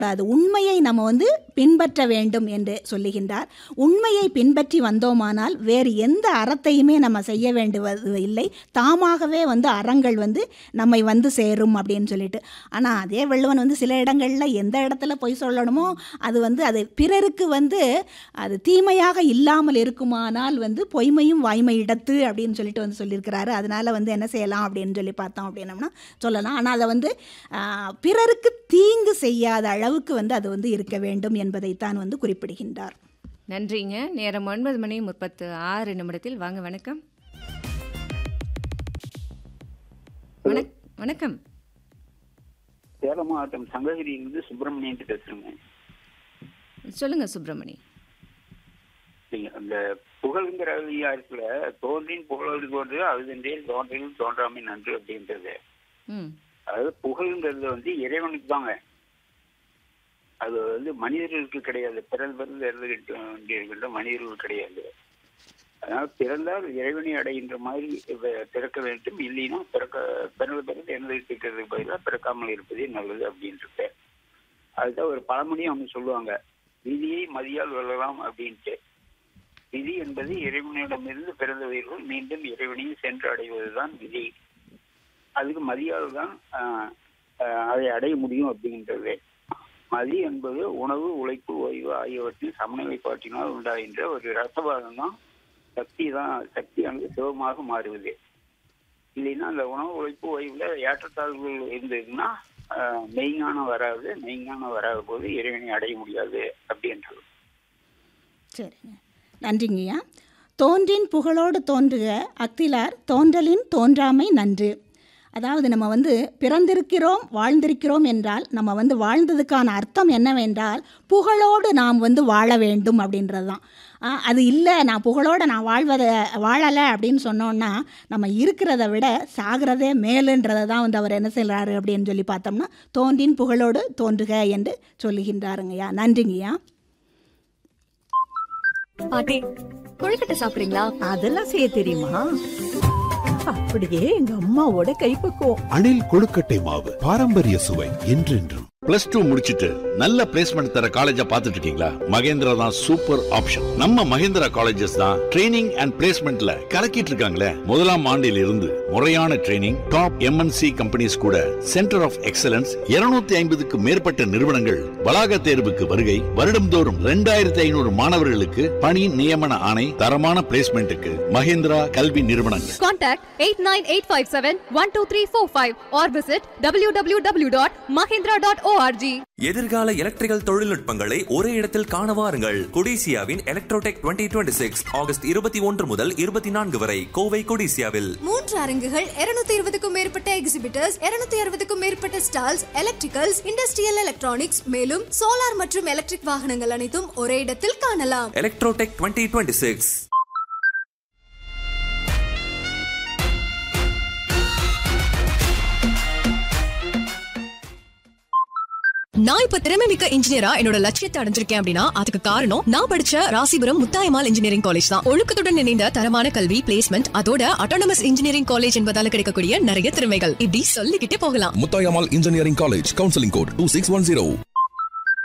அது உண்மையை நம்ம வந்து பின்பற்ற வேண்டும் என்று சொல்லுகின்றார் உண்மையை பின்பற்றி வந்தோமானால் வேறு எந்த அறத்தையுமே நம்ம செய்ய வேண்டுவது இல்லை தாமாகவே வந்து அறங்கள் வந்து நம்மை வந்து சேரும் அப்படின்னு சொல்லிட்டு ஆனால் அதே வள்ளுவன் வந்து சில இடங்களில் எந்த இடத்துல பொய் சொல்லணுமோ அது வந்து அது பிறருக்கு வந்து அது தீமையாக இல்லாமல் இருக்குமானால் வந்து பொய்மையும் வாய்மை இடத்து அப்படின்னு சொல்லிட்டு வந்து சொல்லியிருக்கிறாரு அதனால வந்து என்ன செய்யலாம் அப்படின்னு சொல்லி பார்த்தோம் அப்படின்னம்னா சொல்லலாம் ஆனால் அதை வந்து ஆஹ், பிறருக்கு தீங்கு செய்யாத அளவுக்கு வந்து அது வந்து இருக்க வேண்டும் என்பதைத்தான் வந்து குறிப்பிடுகின்றார் நன்றிங்க நேரம் ஒன்பது மணி முப்பத்து ஆறு நிமிடத்தில் வாங்க வணக்கம் வணக் வணக்கம் சேலம் மாவட்டம் சங்ககிரியிலிருந்து சுப்பிரமணியன் பேசுறேங்க சொல்லுங்க சுப்பிரமணி நீங்க அந்த புகழ்ங்கிற அதிகாரத்துல தோன்றின் புகழோடு தோன்று அழுதென்றேன் தோன்றில் தோன்றாமை நன்று அப்படின்றது ம் அதாவது புகழ்ங்கிறது வந்து இறைவனுக்கு தாங்க அது வந்து மனிதர்களுக்கு கிடையாது பிறல் பிறந்து இறந்துகிட்டு வேண்டியிருக்கின்ற மனிதர்கள் கிடையாது அதனால பிறந்தால் இறைவனை அடைகின்ற மாதிரி வ- பிறக்க வேண்டும் இல்லைன்னா பிறக்க பிறந்து பிறந்து இறந்துகிட்டு இருக்கிறதுக்கு பதிலாக பிறக்காமல் இருப்பதே நல்லது அப்படின்ட்டு அதுதான் ஒரு பழமொழியும் அவங்க சொல்லுவாங்க விதியை மதியால் வெல்லலாம் அப்படின்ட்டு விதி என்பது இறைவனிடமிருந்து பிறந்த உயிர்கள் மீண்டும் இறைவனையும் சென்று அடைவதுதான் விதி அதுக்கு மதியால் தான் ஆஹ், ஆஹ், அதை அடைய முடியும் அப்படின்றது மதி என்பது உணவு உழைப்பு ஓய்வு ஆகியவற்றின் சமநிலைப்பாட்டினால் உண்டாகின்ற ஒரு ரசபாதம் தான் சக்தி தான் சக்தியானது சிவமாக மாறுவது இல்லைன்னா அந்த உணவு உழைப்பு ஓய்வுல ஏற்றத்தாழ்வுகள் இருந்ததுன்னா ஆஹ், மெய்ஞானம் வராது மெய்ஞானம் வராத போது இறைவனை அடைய முடியாது அப்படின்றது சரிங்க நன்றிங்கய்யா தோன்றின் புகழோடு தோன்றுக அக்திலார் தோன்றலின் தோன்றாமை நன்று அதாவது நம்ம வந்து பிறந்திருக்கிறோம் வாழ்ந்திருக்கிறோம் என்றால் நம்ம வந்து வாழ்ந்ததுக்கான அர்த்தம் என்னவென்றால் புகழோடு நாம் வந்து வாழ வேண்டும் அப்படின்றது தான் ஆ, அது இல்லை நான் புகழோடு நான் வாழ்வதை வாழலை அப்படின்னு சொன்னோன்னா நம்ம இருக்கிறத விட சாகிறதே மேலுன்றதை தான் வந்து அவர் என்ன செய்கிறாரு அப்படின்னு சொல்லி பார்த்தோம்னா தோன்றின் புகழோடு தோன்றுக என்று சொல்லுகின்றாருங்கய்யா நன்றிங்கய்யா பாட்டி கொழுக்கட்டை சாப்பிடுறீங்களா அதெல்லாம் செய்ய தெரியுமா அப்படியே எங்க அம்மாவோட கைப்பக்குவம் அணில் கொழுக்கட்டை மாவு பாரம்பரிய சுவை என்றென்றும் பிளஸ் டூ முடிச்சிட்டு நல்ல பிளேஸ்மெண்ட் தர காலேஜா பார்த்துட்டு இருக்கீங்களா மகேந்திரா தான் சூப்பர் ஆப்ஷன் நம்ம மகேந்திரா காலேஜஸ் தான் ட்ரைனிங் அண்ட் பிளேஸ்மெண்ட்ல கலக்கிட்டு இருக்காங்களே முதலாம் ஆண்டில் இருந்து முறையான ட்ரைனிங் டாப் எம்என்சி கம்பெனிஸ் கூட சென்டர் ஆஃப் எக்ஸலன்ஸ் 250 ஐம்பதுக்கு மேற்பட்ட நிறுவனங்கள் வளாக தேர்வுக்கு வருகை வருடம்தோறும் ரெண்டாயிரத்தி ஐநூறு மாணவர்களுக்கு பணி நியமன ஆணை தரமான பிளேஸ்மெண்ட்டுக்கு மகேந்திரா கல்வி நிறுவனங்கள் contact eight nine eight five seven one two three four five or visit W W W dot Mahendra dot ORG எதிர்கால எலக்ட்ரிக்கல் தொழில்நுட்பங்களை ஒரே இடத்தில் காண வாருங்கள் கொடிசியாவின் எலக்ட்ரோடெக் 2026 சிக்ஸ் ஆகஸ்ட் இருபத்தி ஒன்று முதல் இருபத்தி நான்கு வரை கோவை கொடிசியாவில் மூன்று அரங்குகள் 220 இருபதுக்கும் மேற்பட்ட எக்ஸிபிட்டர்ஸ் 260 அறுபதுக்கும் மேற்பட்ட ஸ்டால்ஸ் எலக்ட்ரிக்கல்ஸ் இண்டஸ்ட்ரியல் எலக்ட்ரானிக்ஸ் மேலும் சோலார் மற்றும் எலக்ட்ரிக் வாகனங்கள் அனைத்தும் ஒரே இடத்தில் காணலாம் எலக்ட்ரோடெக் 2026 சிக்ஸ் நான் இப்ப திறமை மிக்க இன்ஜினியரா என்னோட லட்சியத்தை அடைஞ்சிருக்கேன் அப்படின்னா அதுக்கு காரணம் நான் படிச்ச ராசிபுரம் முத்தாயமால் இன்ஜினியரிங் காலேஜ் தான் ஒழுக்கத்துடன் இணைந்த தரமான கல்வி பிளேஸ்மெண்ட் அதோட அட்டானமஸ் இன்ஜினியரிங் காலேஜ் என்பதால கிடைக்கக்கூடிய நிறைய திறமைகள் இப்படி சொல்லிக்கிட்டே போகலாம் Muthayammal engineering college counselling code two six one zero